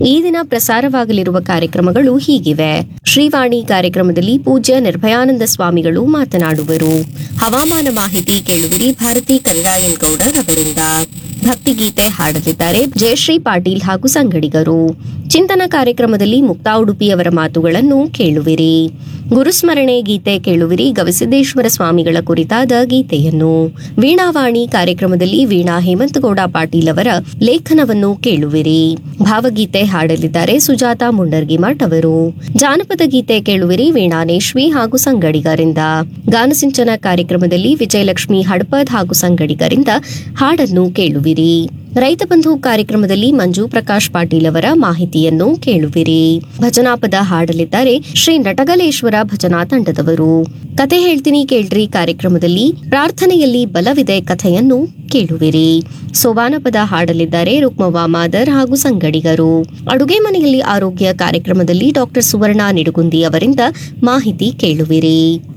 ಈ ದಿನ ಪ್ರಸಾರವಾಗಲಿರುವ ಕಾರ್ಯಕ್ರಮಗಳು ಹೀಗಿವೆ ಶ್ರೀವಾಣಿ ಕಾರ್ಯಕ್ರಮದಲ್ಲಿ ಪೂಜ್ಯ ನಿರ್ಭಯಾನಂದ ಸ್ವಾಮಿಗಳು ಮಾತನಾಡುವರು ಹವಾಮಾನ ಮಾಹಿತಿ ಕೇಳುವಿರಿ ಭಾರತಿ ಕರಿರಾಯನ್ ಗೌಡರ್ ಅವರಿಂದ ಭಕ್ತಿಗೀತೆ ಹಾಡಲಿದ್ದಾರೆ ಜಯಶ್ರೀ ಪಾಟೀಲ್ ಹಾಗೂ ಸಂಗಡಿಗರು ಚಿಂತನ ಕಾರ್ಯಕ್ರಮದಲ್ಲಿ ಮುಕ್ತಾ ಉಡುಪಿಯವರ ಮಾತುಗಳನ್ನು ಕೇಳುವಿರಿ ಗುರುಸ್ಮರಣೆ ಗೀತೆ ಕೇಳುವಿರಿ ಗವಿಸಿದ್ದೇಶ್ವರ ಸ್ವಾಮಿಗಳ ಕುರಿತಾದ ಗೀತೆಯನ್ನು ವೀಣಾವಾಣಿ ಕಾರ್ಯಕ್ರಮದಲ್ಲಿ ವೀಣಾ ಹೇಮಂತಗೌಡ ಪಾಟೀಲ್ ಅವರ ಲೇಖನವನ್ನು ಕೇಳುವಿರಿ ಭಾವಗೀತೆ ಹಾಡಲಿದ್ದಾರೆ ಸುಜಾತ ಮುಂಡರ್ಗಿಮಠ್ ಅವರು ಜಾನಪದ ಗೀತೆ ಕೇಳುವಿರಿ ವೀಣಾನೇಶ್ವಿ ಹಾಗೂ ಸಂಗಡಿಗರಿಂದ ಗಾನಸಿಂಚನ ಕಾರ್ಯಕ್ರಮದಲ್ಲಿ ವಿಜಯಲಕ್ಷ್ಮಿ ಹಡ್ಪದ್ ಹಾಗೂ ಸಂಗಡಿಗರಿಂದ ಹಾಡನ್ನು ಕೇಳುವಿರಿ ರೈತ ಬಂಧು ಕಾರ್ಯಕ್ರಮದಲ್ಲಿ ಮಂಜು ಪ್ರಕಾಶ್ ಪಾಟೀಲ್ ಅವರ ಮಾಹಿತಿಯನ್ನು ಕೇಳುವಿರಿ ಭಜನಾ ಪದ ಹಾಡಲಿದ್ದಾರೆ ಶ್ರೀ ನಟಗಲೇಶ್ವರ ಭಜನಾ ತಂಡದವರು ಕತೆ ಹೇಳ್ತೀನಿ ಕೇಳ್ರಿ ಕಾರ್ಯಕ್ರಮದಲ್ಲಿ ಪ್ರಾರ್ಥನೆಯಲ್ಲಿ ಬಲವಿದೆ ಕಥೆಯನ್ನು ಕೇಳುವಿರಿ ಸೋಬಾನ ಪದ ಹಾಡಲಿದ್ದಾರೆ ರುಕ್ಮವ್ವ ಮಾದರ್ ಹಾಗೂ ಸಂಗಡಿಗರು ಅಡುಗೆ ಮನೆಯಲ್ಲಿ ಆರೋಗ್ಯ ಕಾರ್ಯಕ್ರಮದಲ್ಲಿ ಡಾಕ್ಟರ್ ಸುವರ್ಣ ನಿಡುಗುಂದಿ ಅವರಿಂದ ಮಾಹಿತಿ ಕೇಳುವಿರಿ